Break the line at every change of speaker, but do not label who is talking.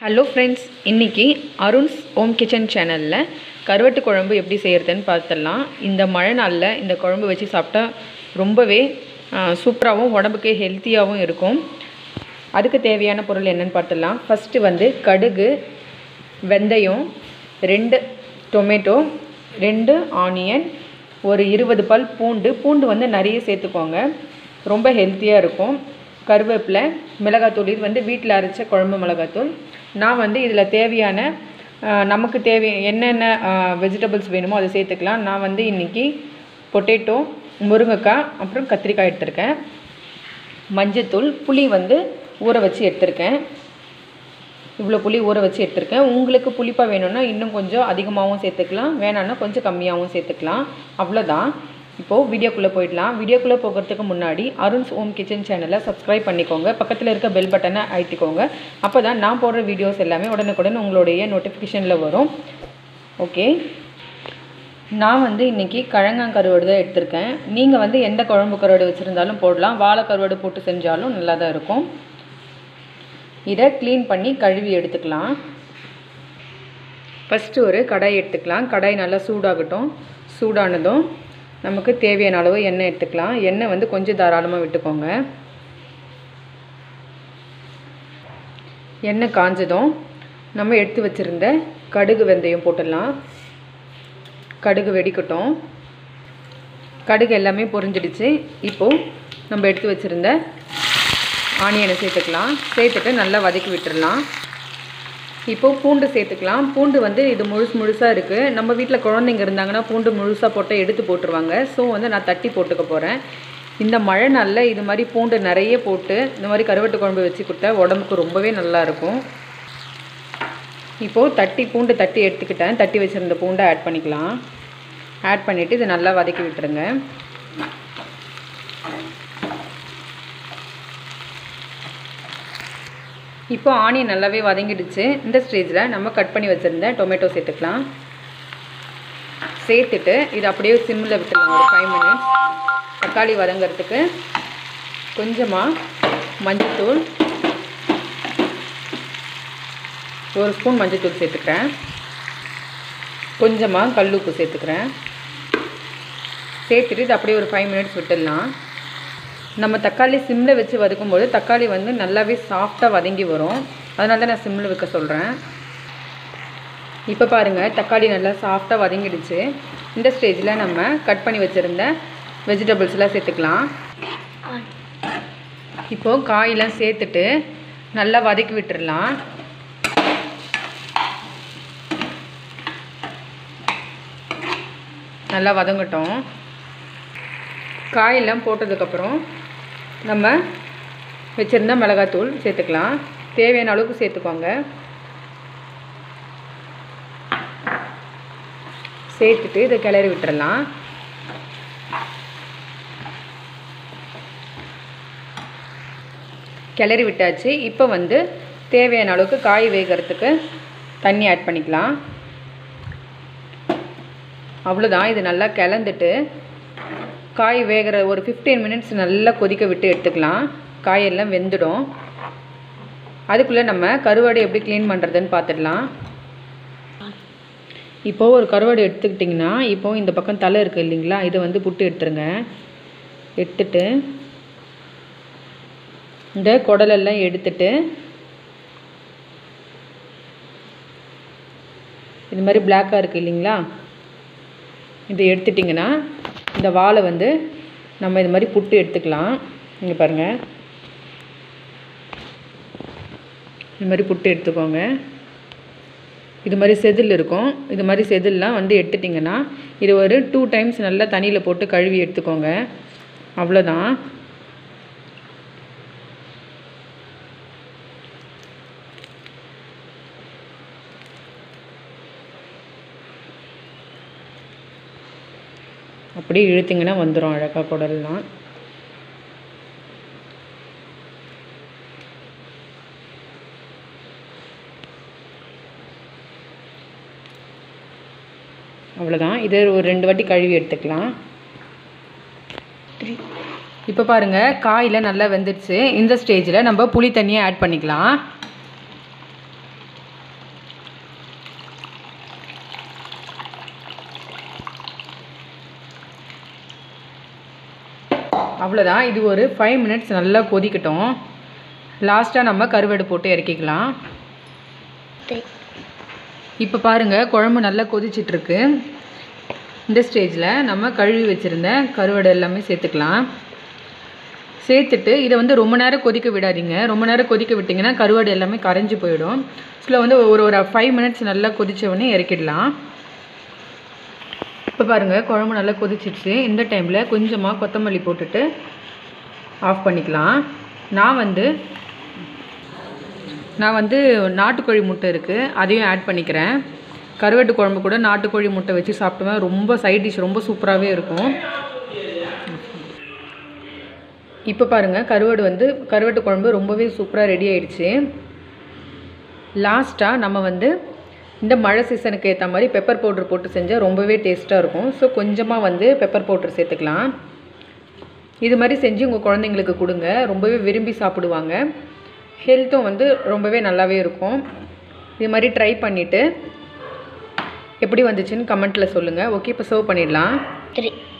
hello friends இன்றைக்கி Arun's home kitchen சேனலில் கருவாட்டு குழம்பு எப்படி செய்கிறதுன்னு பார்த்துடலாம் இந்த மழை நாளில் இந்த குழம்பு வச்சு சாப்பிட்டா ரொம்பவே சூப்பராகவும் உடம்புக்கு ஹெல்த்தியாகவும் இருக்கும் அதுக்கு தேவையான பொருள் என்னென்னு பார்த்துடலாம் ஃபஸ்ட்டு வந்து கடுகு வெந்தயம் ரெண்டு டொமேட்டோ ரெண்டு ஆனியன் ஒரு இருபது பல் பூண்டு பூண்டு வந்து நிறைய சேர்த்துக்கோங்க ரொம்ப ஹெல்த்தியாக இருக்கும் கருவேப்பிலை மிளகாத்தூள் இது வந்து வீட்டில் அரைச்ச குழம்பு மிளகாத்தூள் நான் வந்து இதில் தேவையான ஆஹ், நமக்கு தேவை என்னென்ன வெஜிடபிள்ஸ் வேணுமோ அதை சேர்த்துக்கலாம் நான் வந்து இன்றைக்கி பொட்டேட்டோ முருங்கைக்காய் அப்புறம் கத்திரிக்காய் எடுத்திருக்கேன் மஞ்சத்தூள் புளி வந்து ஊற வச்சு எடுத்திருக்கேன் இவ்வளோ புளி ஊற வச்சு எடுத்திருக்கேன் உங்களுக்கு புளிப்பாக வேணும்னா இன்னும் கொஞ்சம் அதிகமாகவும் சேர்த்துக்கலாம் வேணான்னா கொஞ்சம் கம்மியாகவும் சேர்த்துக்கலாம் அவ்வளோதான் இப்போது வீடியோக்குள்ளே போயிடலாம் வீடியோக்குள்ளே போகிறதுக்கு முன்னாடி அருண்ஸ் ஹோம் கிச்சன் சேனலை சப்ஸ்கிரைப் பண்ணிக்கோங்க பக்கத்தில் இருக்க பெல் பட்டனை அழுத்திக்கோங்க அப்போ தான் நான் போடுற வீடியோஸ் எல்லாமே உடனுக்குடன் உங்களுடைய நோட்டிஃபிகேஷனில் வரும் ஓகே நான் வந்து இன்றைக்கி கழங்காய் கருவாடு தான் எடுத்திருக்கேன் நீங்கள் வந்து எந்த குழம்பு கருவாடு வச்சுருந்தாலும் போடலாம் வாழை கருவாடு போட்டு செஞ்சாலும் நல்லா தான் இருக்கும் இதை க்ளீன் பண்ணி கழுவி எடுத்துக்கலாம் ஃபஸ்ட்டு ஒரு கடாய் எடுத்துக்கலாம் கடாய் நல்லா சூடாகட்டும் சூடானதும் நமக்கு தேவையான அளவு எண்ணெய் எடுத்துக்கலாம் எண்ணெய் வந்து கொஞ்சம் தாராளமாக விட்டுக்கோங்க எண்ணெய் காஞ்சதும் நம்ம எடுத்து வச்சுருந்த கடுகு வெந்தயம் போட்டுடலாம் கடுகு வெடிக்கட்டும் கடுகு எல்லாமே பொரிஞ்சிடுச்சு இப்போது நம்ம எடுத்து வச்சுருந்த ஆனியனை சேர்த்துக்கலாம் சேர்த்துட்டு நல்லா வதக்கி விட்டுறலாம் இப்போது பூண்டு சேர்த்துக்கலாம் பூண்டு வந்து இது முழுசு முழுசாக இருக்குது நம்ம வீட்டில் குழந்தைங்க இருந்தாங்கன்னா பூண்டு முழுசாக போட்டால் எடுத்து போட்டுருவாங்க ஸோ வந்து நான் தட்டி போட்டுக்க போகிறேன் இந்த மழை நாளில் இது மாதிரி பூண்டு நிறைய போட்டு இந்த மாதிரி கருவாட்டு குழம்பு வச்சு கொடுத்தா உடம்புக்கு ரொம்பவே நல்லாயிருக்கும் இப்போது தட்டி பூண்டு தட்டி எடுத்துக்கிட்டேன் தட்டி வச்சுருந்த பூண்டை ஆட் பண்ணிக்கலாம் ஆட் பண்ணிவிட்டு இதை நல்லா வதக்கி விட்டுருங்க இப்போ ஆனியன் நல்லாவே வதங்கிடுச்சு இந்த ஸ்டேஜில் நம்ம கட் பண்ணி வச்சுருந்த டொமேட்டோ சேர்த்துக்கலாம் சேர்த்துட்டு இது அப்படியே சிம்மில் விட்டுடலாம் ஒரு ஃபைவ் மினிட்ஸ் தக்காளி வதங்கிறதுக்கு கொஞ்சமாக மஞ்சத்தூள் ஒரு ஸ்பூன் மஞ்சத்தூள் சேர்த்துக்கிறேன் கொஞ்சமாக கல்லுப்பு சேர்த்துக்கிறேன் சேர்த்துட்டு இது அப்படியே ஒரு ஃபைவ் மினிட்ஸ் விட்டுடலாம் நம்ம தக்காளி சிம்மில் வச்சு வதக்கும்போது தக்காளி வந்து நல்லாவே சாஃப்டாக வதங்கி வரும் அதனால தான் நான் சிம்மில் வைக்க சொல்கிறேன் இப்போ பாருங்கள் தக்காளி நல்லா சாஃப்டாக வதங்கிடுச்சு இந்த ஸ்டேஜில் நம்ம கட் பண்ணி வச்சுருந்த வெஜிடபிள்ஸ்லாம் சேர்த்துக்கலாம் இப்போது காயெல்லாம் சேர்த்துட்டு நல்லா வதக்கி விட்டுறலாம் நல்லா வதங்கட்டும் காயெல்லாம் போட்டதுக்கப்புறம் நம்ம வச்சுருந்த மிளகாத்தூள் சேர்த்துக்கலாம் தேவையான அளவுக்கு சேர்த்துக்கோங்க சேர்த்துட்டு இதை கிளறி விட்டுறலாம் கிளறி விட்டாச்சு இப்போ வந்து தேவையான அளவுக்கு காய் வேகிறதுக்கு தண்ணி ஆட் பண்ணிக்கலாம் அவ்வளோதான் இது நல்லா கிளந்துட்டு காய் வேகிற ஒரு ஃபிஃப்டீன் மினிட்ஸ் நல்லா கொதிக்க விட்டு எடுத்துக்கலாம் காயெல்லாம் வெந்துடும் அதுக்குள்ளே நம்ம கருவாடு எப்படி க்ளீன் பண்ணுறதுன்னு பார்த்துடலாம் இப்போது ஒரு கருவாடு எடுத்துக்கிட்டிங்கன்னா இப்போது இந்த பக்கம் தலை இருக்குது இல்லைங்களா இதை வந்து புட்டு எடுத்துருங்க எடுத்துட்டு இந்த குடலெல்லாம் எடுத்துட்டு இது மாதிரி பிளாக்காக இருக்குது இல்லைங்களா இதை எடுத்துட்டிங்கன்னா இந்த வாழை வந்து நம்ம இது மாதிரி புட்டு எடுத்துக்கலாம் இங்கே பாருங்கள் இது மாதிரி புட்டு எடுத்துக்கோங்க இது மாதிரி செதில் இருக்கும் இது மாதிரி செதில்லாம் வந்து எடுத்துட்டிங்கன்னா இது ஒரு டூ டைம்ஸ் நல்லா தண்ணியில் போட்டு கழுவி எடுத்துக்கோங்க அவ்வளோதான் அப்படியே இழுத்திங்கன்னா வந்துடும் அழகாக குடல்லாம் அவ்வளோதான் இதை ஒரு ரெண்டு வாட்டி கழுவி எடுத்துக்கலாம் இப்போ பாருங்கள் காயில் நல்லா வெந்துடுச்சு இந்த ஸ்டேஜில் நம்ம புளி தண்ணியை ஆட் பண்ணிக்கலாம் அவ்வளோதான் இது ஒரு ஃபைவ் மினிட்ஸ் நல்லா கொதிக்கட்டும் லாஸ்ட்டாக நம்ம கருவாடு போட்டு இறக்கிக்கலாம்
த்ரீ
இப்போ பாருங்கள் குழம்பு நல்லா கொதிச்சிட்ருக்கு இந்த ஸ்டேஜில் நம்ம கழுவி வச்சுருந்த கருவாடு எல்லாமே சேர்த்துக்கலாம் சேர்த்துட்டு இதை வந்து ரொம்ப நேரம் கொதிக்க விடாதீங்க ரொம்ப நேரம் கொதிக்க விட்டிங்கன்னா கருவாடு எல்லாமே கரைஞ்சி போயிடும் ஸோ வந்து ஒரு ஒரு ஃபைவ் மினிட்ஸ் நல்லா கொதிச்ச உடனே இறக்கிடலாம் இப்போ பாருங்கள் குழம்பு நல்லா கொதிச்சிடுச்சு இந்த டைமில் கொஞ்சமாக கொத்தமல்லி போட்டுட்டு ஆஃப் பண்ணிக்கலாம் நான் வந்து நான் வந்து நாட்டுக்கோழி முட்டை இருக்குது அதையும் ஆட் பண்ணிக்கிறேன் கருவாட்டு குழம்பு கூட நாட்டுக்கோழி முட்டை வச்சு சாப்பிட்டோம்னா ரொம்ப சைட் டிஷ் ரொம்ப சூப்பராகவே இருக்கும் இப்போ பாருங்கள் கருவாடு வந்து கருவாட்டு குழம்பு ரொம்பவே சூப்பராக ரெடி ஆயிடுச்சு லாஸ்ட்டாக நம்ம வந்து இந்த மழை சீசனுக்கு ஏற்ற மாதிரி பெப்பர் பவுடர் போட்டு செஞ்சால் ரொம்பவே டேஸ்ட்டாக இருக்கும் ஸோ கொஞ்சமாக வந்து பெப்பர் பவுடர் சேர்த்துக்கலாம் இது மாதிரி செஞ்சு உங்கள் குழந்தைங்களுக்கு கொடுங்க ரொம்பவே விரும்பி சாப்பிடுவாங்க ஹெல்த்தும் வந்து ரொம்பவே நல்லாவே இருக்கும் இது மாதிரி ட்ரை பண்ணிவிட்டு எப்படி வந்துச்சுன்னு கமெண்ட்டில் சொல்லுங்கள் ஓகே இப்போ சர்வ் பண்ணிடலாம்
த்ரீ